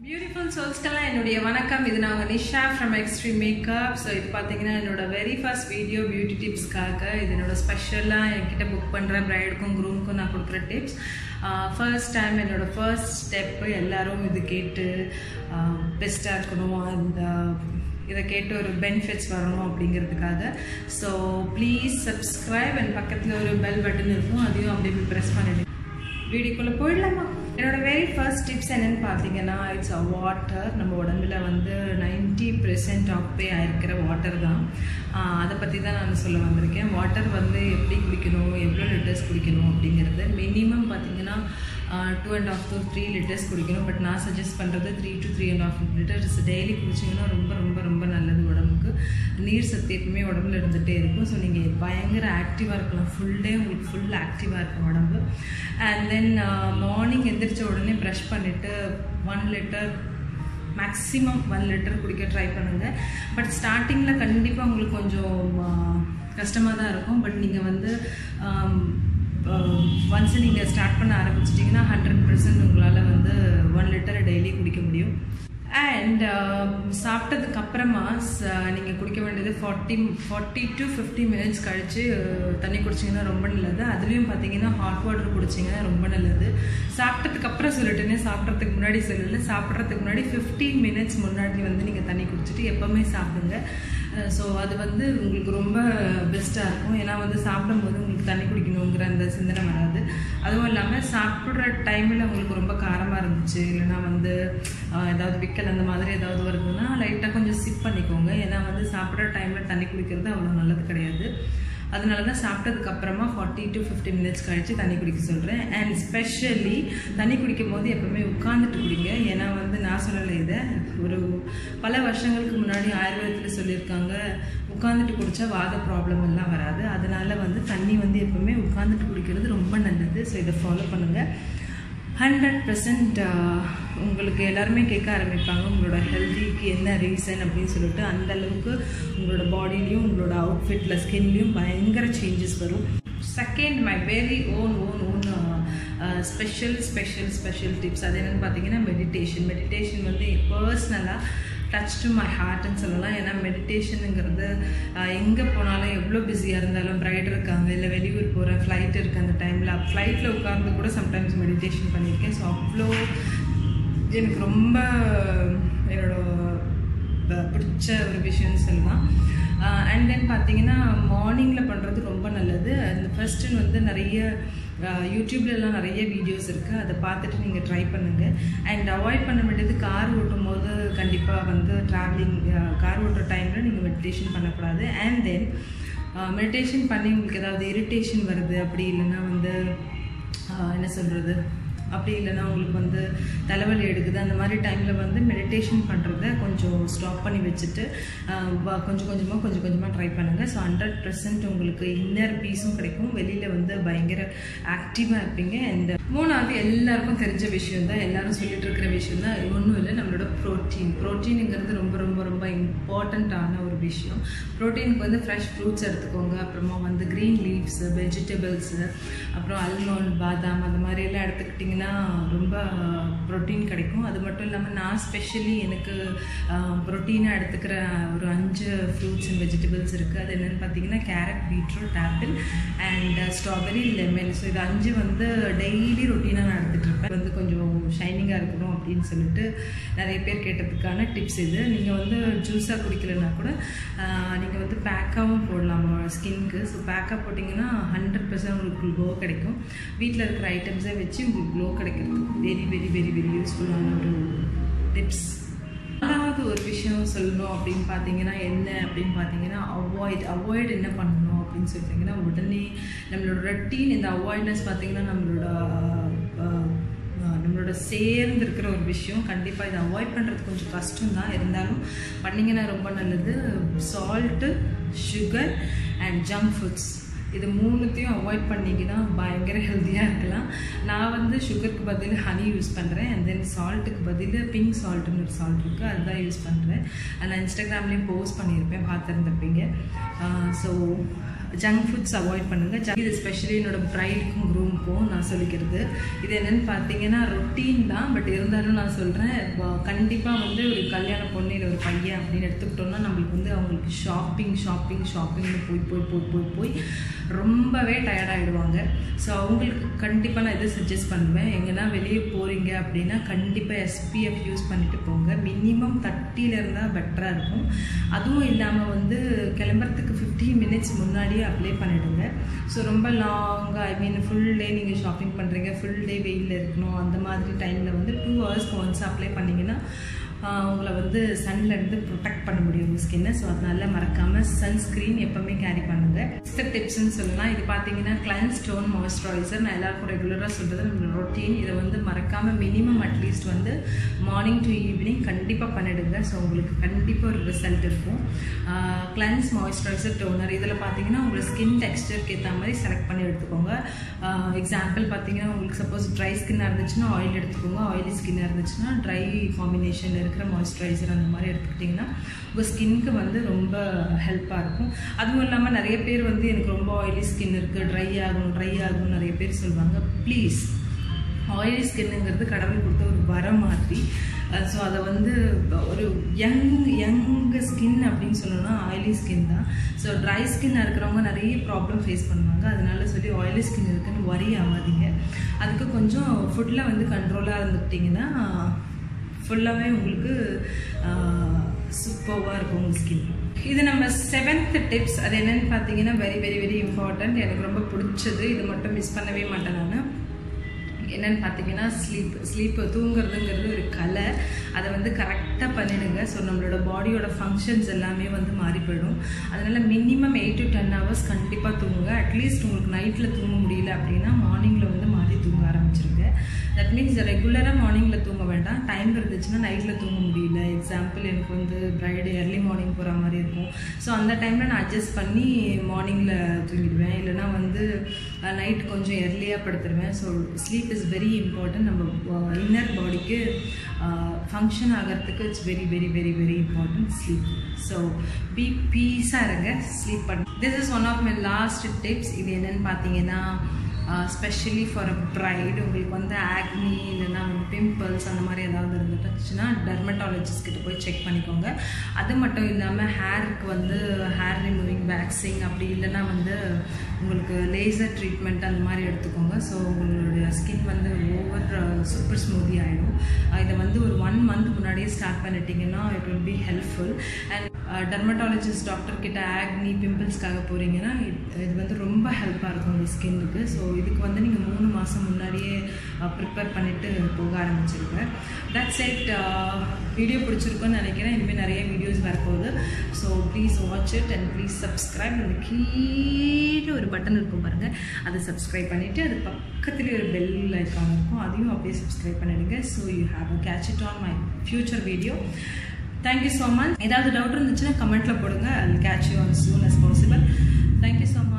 beautiful சோல்ஸ்க்கெல்லாம் என்னுடைய வணக்கம் இது நாங்கள் Nisha from extreme makeup so இது பார்த்தீங்கன்னா என்னோட வெரி ஃபர்ஸ்ட் வீடியோ பியூட்டி டிப்ஸ்க்காக இது என்னோட ஸ்பெஷலாக என்கிட்ட புக் பண்ணுற ப்ரைடுக்கும் க்ரூமுக்கும் நான் கொடுக்குற டிப்ஸ் ஃபர்ஸ்ட் டைம் என்னோட ஃபர்ஸ்ட் ஸ்டெப்பு எல்லாரும் இது கேட்டு பெஸ்ட்டாக இருக்கணும் அந்த இதை கேட்டு ஒரு பெனிஃபிட்ஸ் வரணும் அப்படிங்கிறதுக்காக ஸோ ப்ளீஸ் சப்ஸ்கிரைப் அண்ட் பக்கத்தில் ஒரு பெல் பட்டன் இருக்கும் அதையும் அப்படியே ப்ரெஸ் பண்ணிடுங்க வீடியோக்குள்ளே போயிடலாமா என்னோட வெரி ஃபர்ஸ்ட் டிப்ஸ் என்னென்னு பார்த்தீங்கன்னா இட்ஸ் அ வாட்டர் நம்ம உடம்புல வந்து நைன்டி பெர்சென்ட் ஆஃபே ஆயிருக்கிற வாட்டர் தான் அதை பற்றி தான் நான் சொல்ல வந்திருக்கேன் வாட்டர் வந்து எப்படி குடிக்கணும் எவ்வளோ லிட்டர்ஸ் குடிக்கணும் அப்படிங்கிறது மினிமம் பார்த்தீங்கன்னா two and half two three litres குடிக்கணும் பட் நான் சஜஸ்ட் பண்ணுறது three to three and half litres daily குடிச்சிங்கன்னா ரொம்ப ரொம்ப ரொம்ப நல்லது உடம்புக்கு நீர் சத்து எப்பவுமே உடம்புல இருந்துகிட்டே இருக்கும் ஸோ நீங்கள் பயங்கர ஆக்டிவாக இருக்கலாம் ஃபுல் டே உங்களுக்கு ஃபுல் ஆக்டிவாக இருக்கும் உடம்பு அண்ட் தென் மார்னிங் எந்திரிச்ச உடனே ப்ரஷ் பண்ணிவிட்டு one litre maximum one litre குடிக்க ட்ரை பண்ணுங்கள் பட் ஸ்டார்டிங்கில் கண்டிப்பாக உங்களுக்கு கொஞ்சம் கஷ்டமாக தான் இருக்கும் பட் நீங்கள் வந்து ஒன்ஸ் நீங்கள் ஸ்டார்ட் பண்ண ஆரம்பிச்சிட்டிங்கன்னா ஹண்ட்ரட் பர்சன்ட் உங்களால் வந்து ஒன் லிட்டரை டெய்லி குடிக்க முடியும் அண்ட் சாப்பிட்டதுக்கு அப்புறமா நீங்கள் குடிக்க வேண்டியது forty forty to fifty minutes கழித்து தண்ணி குடிச்சிங்கன்னா ரொம்ப நல்லது அதுலேயும் பார்த்தீங்கன்னா ஹாட் வாட்டர் குடிச்சிங்கன்னா ரொம்ப நல்லது சாப்பிட்டதுக்கு அப்புறம் சொல்லிட்டேனே சாப்பிட்றதுக்கு முன்னாடி சொல்லலை சாப்பிட்றதுக்கு முன்னாடி ஃபிஃப்டீன் மினிட்ஸ் முன்னாடி வந்து நீங்கள் தண்ணி குடிச்சிட்டு எப்போவுமே சாப்பிடுங்க ஸோ அது வந்து உங்களுக்கு ரொம்ப பெஸ்ட்டாக இருக்கும் ஏன்னா வந்து சாப்பிடும்போது உங்களுக்கு தண்ணி குடிக்கணுங்கிற அந்த சிந்தனை வராது அதுவும் இல்லாமல் சாப்பிட்ற டைமில் உங்களுக்கு ரொம்ப காரமாக இருந்துச்சு இல்லைன்னா வந்து ஏதாவது விக்கல் அந்த மாதிரி ஏதாவது வருதுன்னா லைட்டாக கொஞ்சம் சிப் பண்ணிக்கோங்க ஏன்னா வந்து சாப்பிட்ற டைமில் தண்ணி குடிக்கிறது அவ்வளோ நல்லது கிடையாது அதனால தான் சாப்பிட்டதுக்கு அப்புறமா ஃபார்ட்டி டு ஃபிஃப்டி மினிட்ஸ் கழித்து தண்ணி குடிக்க சொல்கிறேன் அண்ட் ஸ்பெஷலி தண்ணி குடிக்கும் போது எப்பவுமே உட்காந்துட்டு குடிங்க ஏன்னா வந்து நான் சொல்லலை இதை ஒரு பல வருஷங்களுக்கு முன்னாடி ஆயுர்வேதத்தில் சொல்லியிருக்காங்க உட்காந்துட்டு குடித்தா வாத ப்ராப்ளம் எல்லாம் வராது அதனால வந்து தண்ணி வந்து எப்பவுமே உட்காந்துட்டு குடிக்கிறது ரொம்ப நல்லது ஸோ இதை ஃபாலோ பண்ணுங்கள் ஹண்ட்ரட் பர்சன்ட் உங்களுக்கு எல்லாருமே கேட்க ஆரம்பிப்பாங்க உங்களோட ஹெல்த்திக்கு என்ன ரீசன் அப்படின்னு சொல்லிட்டு அந்த அளவுக்கு உங்களோட பாடிலையும் உங்களோட அவுட்ஃபிட்டில் ஸ்கின்லேயும் பயங்கர சேஞ்சஸ் வரும் second my very own own own special special special tips அது என்னென்னு பார்த்தீங்கன்னா மெடிடேஷன் மெடிடேஷன் வந்து பர்சனலாக டச் டு மை ஹார்ட்னு சொல்லலாம் ஏன்னா மெடிடேஷனுங்கிறது எங்கே போனாலும் எவ்வளோ பிஸியாக இருந்தாலும் ப்ரைட் இருக்காங்க இல்லை வெளியூர் போகிற ஃப்ளைட் இருக்குது அந்த டைமில் ஃப்ளைட்டில் உட்கார்ந்து கூட சம்டைம்ஸ் மெடிடேஷன் பண்ணியிருக்கேன் ஸோ அவ்வளோ எனக்கு ரொம்ப என்னோட பிடிச்ச ஒரு விஷயம்னு சொல்லலாம் அண்ட் தென் பார்த்தீங்கன்னா மார்னிங்கில் பண்ணுறது ரொம்ப நல்லது அந்த ஃபஸ்ட்டு வந்து நிறைய யூடியூப்லலாம் நிறைய வீடியோஸ் இருக்குது அதை பார்த்துட்டு நீங்கள் ட்ரை பண்ணுங்கள் அண்ட் அவாய்ட் பண்ண வேண்டியது கார் ஓட்டும் போது கண்டிப்பாக வந்து ட்ராவலிங் கார் ஓட்டுற டைமில் நீங்கள் மெடிடேஷன் பண்ணக்கூடாது அண்ட் தென் மெடிடேஷன் பண்ணி உங்களுக்கு ஏதாவது இரிட்டேஷன் வருது அப்படி இல்லைன்னா வந்து என்ன சொல்கிறது அப்படி இல்லைன்னா உங்களுக்கு வந்து தலைவலி எடுக்குது அந்த மாதிரி டைமில் வந்து மெடிடேஷன் பண்ணுறத கொஞ்சம் ஸ்டாப் பண்ணி வச்சுட்டு கொஞ்சம் கொஞ்சமாக கொஞ்சம் கொஞ்சமாக ட்ரை பண்ணுங்கள் ஸோ ஹண்ட்ரட் பர்சன்ட் உங்களுக்கு இன்னர் பீஸும் கிடைக்கும் வெளியில் வந்து பயங்கர ஆக்டிவாக இருப்பீங்க அண்ட் மூணாவது எல்லாருக்கும் தெரிஞ்ச விஷயம் தான் எல்லாரும் சொல்லிட்டு இருக்கிற விஷயம் தான் ஒன்றும் இல்லை நம்மளோட ப்ரோட்டீன் ப்ரோட்டீனுங்கிறது ரொம்ப ரொம்ப ரொம்ப இம்பார்ட்டண்ட்டான ஒரு விஷயம் ப்ரோட்டீனுக்கு வந்து ஃப்ரெஷ் ஃப்ரூட்ஸ் எடுத்துக்கோங்க அப்புறமா வந்து க்ரீன் லீவ்ஸு வெஜிடபிள்ஸு அப்புறம் அல்மண்ட் பாதாம் அந்த மாதிரி எல்லாம் எடுத்துக்கிட்டிங்கன்னா ரொம்ப ப்ரோட்டீன் கிடைக்கும் அது மட்டும் இல்லாமல் நான் ஸ்பெஷலி எனக்கு ப்ரோட்டீனாக எடுத்துக்கிற ஒரு அஞ்சு ஃப்ரூட்ஸ் அண்ட் வெஜிடபிள்ஸ் இருக்குது அது என்னென்னு பார்த்தீங்கன்னா carrot beetroot apple and strawberry lemon so இது அஞ்சு வந்து டெய்லி ரொட்டீனாக நான் எடுத்துகிட்டு இருப்பேன் வந்து கொஞ்சம் ஷைனிங்காக இருக்கணும் அப்படின்னு சொல்லிட்டு நிறைய பேர் கேட்டதுக்கான டிப்ஸ் இது நீங்கள் வந்து ஜூஸாக குடிக்கலன்னா கூட நீங்கள் வந்து பேக்காகவும் போடலாம் ஸ்கின்க்கு ஸோ பேக்காக போட்டிங்கன்னா ஹண்ட்ரட் பர்சன்ட் உங்களுக்கு க்ளோ கிடைக்கும் வீட்டில் இருக்கிற ஐட்டம்ஸை வச்சு உங்களுக்கு க்ளோ கிடைக்கிறது வெரி வெரி வெரி வெரி யூஸ்ஃபுல்லான ஒரு டிப்ஸ் ரெண்டாவது ஒரு விஷயம் சொல்லணும் அப்படின்னு பார்த்தீங்கன்னா என்ன அப்படின்னு பார்த்தீங்கன்னா அவாய்ட் அவாய்ட் என்ன பண்ணணும் அப்படின்னு சொல்லிட்டிங்கன்னா உடனே நம்மளோட ரொட்டீன் இந்த அவாய்ட்னஸ் பார்த்தீங்கன்னா நம்மளோட நம்மளோட சேர்ந்து இருக்கிற ஒரு விஷயம் கண்டிப்பாக இதை அவாய்ட் பண்ணுறது கொஞ்சம் கஷ்டம் தான் இருந்தாலும் பண்ணிங்கன்னா ரொம்ப நல்லது salt sugar and junk foods இது மூணுத்தையும் அவாய்ட் பண்ணிங்கன்னா பயங்கர ஹெல்த்தியாக இருக்கலாம் நான் வந்து சுகருக்கு பதில் ஹனி யூஸ் பண்ணுறேன் அண்ட் தென் சால்ட்டுக்கு பதில் பிங்க் சால்ட்டுன்னு ஒரு சால்ட் இருக்குது அதுதான் யூஸ் பண்ணுறேன் நான் இன்ஸ்டாகிராம்லேயும் போஸ்ட் பண்ணியிருப்பேன் பார்த்துருந்துருப்பீங்க ஸோ ஜங்க் ஃபுட்ஸ் அவாய்ட் பண்ணுங்கள் ஜங்க் இது ஸ்பெஷலி என்னோட ப்ரைடுக்கும் க்ரூமுக்கும் நான் சொல்லிக்கிறது இது என்னென்னு பார்த்தீங்கன்னா ரொட்டீன் தான் பட் இருந்தாலும் நான் சொல்கிறேன் கண்டிப்பாக வந்து ஒரு கல்யாண பொண்ணு இல்லை ஒரு பையன் அப்படின்னு எடுத்துக்கிட்டோம்னா நம்மளுக்கு வந்து அவங்களுக்கு ஷாப்பிங் ஷாப்பிங் ஷாப்பிங்னு போய் போய் போய் போய் போய் ரொம்பவே டயர்டாகிடுவாங்க ஸோ அவங்களுக்கு கண்டிப்பாக நான் இதை சஜஸ்ட் பண்ணுவேன் எங்கன்னா வெளியே போகிறீங்க அப்படின்னா கண்டிப்பாக எஸ்பிஎஃப் யூஸ் பண்ணிட்டு போங்க மினிமம் தட்டியில் இருந்தால் பெட்டராக இருக்கும் அதுவும் இல்லாமல் வந்து கிளம்புறதுக்கு ஃபிஃப்டீன் மினிட்ஸ் முன்னாடியே அப்ளை பண்ணிவிடுங்க ஸோ ரொம்ப லாங்காக ஐ மீன் ஃபுல் டே நீங்கள் ஷாப்பிங் பண்ணுறீங்க ஃபுல் டே வெயிலில் இருக்கணும் அந்த மாதிரி டைமில் வந்து டூ ஹவர்ஸ்க்கு ஒன்ஸ் அப்ளை பண்ணிங்கன்னா உங்களை வந்து சன்லேருந்து ப்ரொடெக்ட் பண்ண முடியும் உங்கள் ஸ்கின்னை ஸோ அதனால மறக்காமல் சன்ஸ்க்ரீன் எப்போவுமே கேரி பண்ணுங்கள் நெக்ஸ்ட் டிப்ஸ்னு சொல்லலாம் இது பார்த்தீங்கன்னா கிளன்ஸ் ஸ்டோன் மாய்ஸ்சரைசர் நான் எல்லாருக்கும் ரெகுலராக சொல்கிறது நம்ம ரொட்டீன் இதை வந்து மறக்காமல் மினிமம் அட்லீஸ்ட் வந்து மார்னிங் டு ஈவினிங் கண்டிப்பாக பண்ணிடுங்க ஸோ உங்களுக்கு கண்டிப்பாக ஒரு ரிசல்ட் இருக்கும் கிளன்ஸ் மாய்ஸ்சரைசர் டோனர் இதில் பார்த்தீங்கன்னா உங்களுக்கு ஸ்கின் டெக்ஸ்டருக்கு ஏற்ற மாதிரி செலக்ட் பண்ணி எடுத்துக்கோங்க எக்ஸாம்பிள் பார்த்தீங்கன்னா உங்களுக்கு சப்போஸ் ட்ரை ஸ்கின்னாக இருந்துச்சுன்னா ஆயில் எடுத்துக்கோங்க ஆயிலி ஸ்கின்னாக இருந்துச்சுன்னா ட்ரை காம்பினேஷனில் இருக்கிற மாய்ஸ்சரைசர் அந்த மாதிரி எடுத்துக்கிட்டிங்கன்னா உங்கள் ஸ்கின்க்கு வந்து ரொம்ப ஹெல்ப்பாக இருக்கும் அதுவும் இல்லாமல் நிறைய பேர் வந்து எனக்கு ரொம்ப ஆயிலி ஸ்கின் இருக்குது ட்ரை ஆகும் ட்ரை ஆகும் நிறைய பேர் சொல்லுவாங்க ப்ளீஸ் ஆயிலி ஸ்கின்னுங்கிறது கடவுள் கொடுத்த ஒரு வரம் மாதிரி ஸோ அதை வந்து ஒரு யங் யங் ஸ்கின் அப்படின்னு சொல்லணும்னா ஆயிலி ஸ்கின் தான் ஸோ ட்ரை ஸ்கின்னாக இருக்கிறவங்க நிறைய ப்ராப்ளம் ஃபேஸ் பண்ணுவாங்க அதனால சொல்லி ஆயிலி ஸ்கின் இருக்குன்னு வரி ஆகாதீங்க அதுக்கு கொஞ்சம் ஃபுட்டில் வந்து கண்ட்ரோலாக இருந்துக்கிட்டிங்கன்னா ஃபுல்லாகவே உங்களுக்கு சூப்பராக இருக்கும் உங்கள் ஸ்கின் இது நம்ம செவன்த் டிப்ஸ் அது என்னென்னு பார்த்தீங்கன்னா வெரி வெரி வெரி இம்பார்ட்டண்ட் எனக்கு ரொம்ப பிடிச்சது இது மட்டும் மிஸ் பண்ணவே மாட்டேன் நான் என்னென்னு பார்த்தீங்கன்னா ஸ்லீப் ஸ்லீப் தூங்குறதுங்கிறது ஒரு கலை அதை வந்து கரெக்டாக பண்ணிடுங்க ஸோ நம்மளோட பாடியோட ஃபங்க்ஷன்ஸ் எல்லாமே வந்து மாறி போயிடும் அதனால் minimum eight to ten hours கண்டிப்பாக தூங்குங்க அட்லீஸ்ட் உங்களுக்கு நைட்டில் தூங்க முடியல அப்படின்னா மார்னிங்கில் வந்து மாறி தூங்க ஆரம்பிச்சிருங்க தட் மீன்ஸ் ரெகுலராக மார்னிங்கில் தூங்க வேண்டாம் டைம் இருந்துச்சுன்னா நைட்டில் தூங்க முடியல எக்ஸாம்பிள் எனக்கு வந்து ப்ரைடு ஏர்லி மார்னிங் போகிற மாதிரி இருக்கும் ஸோ அந்த டைமில் நான் அட்ஜஸ்ட் பண்ணி மார்னிங்கில் தூங்கிடுவேன் இல்லைனா வந்து நைட் கொஞ்சம் எர்லியாக படுத்துருவேன் so sleep is very important நம்ம இன்னர் பாடிக்கு ஃபங்க்ஷன் ஆகிறதுக்கு it's very very very very important sleep so be பீஸாக இருங்க ஸ்லீப் பண்ண this is one of my last tips இது என்னென்னு பார்த்தீங்கன்னா ஸ்பெஷலி ஃபார் அ ப்ரைட் உங்களுக்கு வந்து ஆக்னி இல்லைன்னா வந்து பிம்பிள்ஸ் அந்த மாதிரி ஏதாவது இருந்துட்டுச்சுன்னா டெர்மட்டாலஜிஸ்ட் கிட்ட போய் செக் பண்ணிக்கோங்க அது மட்டும் இல்லாமல் ஹேருக்கு வந்து ஹேர் ரிமூவிங் வேக்சிங் அப்படி இல்லைன்னா வந்து உங்களுக்கு லேசர் ட்ரீட்மெண்ட் அந்த மாதிரி எடுத்துக்கோங்க ஸோ உங்களுடைய ஸ்கின் வந்து ஓவர் சூப்பர் ஸ்மூதி ஆகிடும் இதை வந்து ஒரு ஒன் மந்த் முன்னாடியே ஸ்டார்ட் பண்ணிட்டீங்கன்னா it will be helpful and dermatologist doctor கிட்ட ஆக்னி பிம்பிள்ஸ்க்காக போகிறீங்கன்னா இது வந்து ரொம்ப ஹெல்ப்பாக இருக்கும் உங்கள் ஸ்கின்னுக்கு ஸோ இதுக்கு வந்து நீங்கள் மூணு மாதம் முன்னாடியே ப்ரிப்பேர் பண்ணிவிட்டு போக ஆரம்பிச்சிருக்கேன் தட்ஸ் இட் வீடியோ பிடிச்சிருக்குன்னு நினைக்கிறேன் இனிமேல் நிறைய வீடியோஸ் வரப்போகுது so please watch it and please subscribe அந்த கீழே ஒரு பட்டன் இருக்கும் பாருங்கள் அதை சப்ஸ்கிரைப் பண்ணிவிட்டு அது பக்கத்துலேயே ஒரு பெல் ஐக்கான் இருக்கும் அதையும் அப்படியே சப்ஸ்கிரைப் பண்ணிவிடுங்க so you have a catch it on my future video thank you so much ஏதாவது டவுட் இருந்துச்சுன்னா கமெண்ட்டில் போடுங்க I catch you on soon as possible thank you so much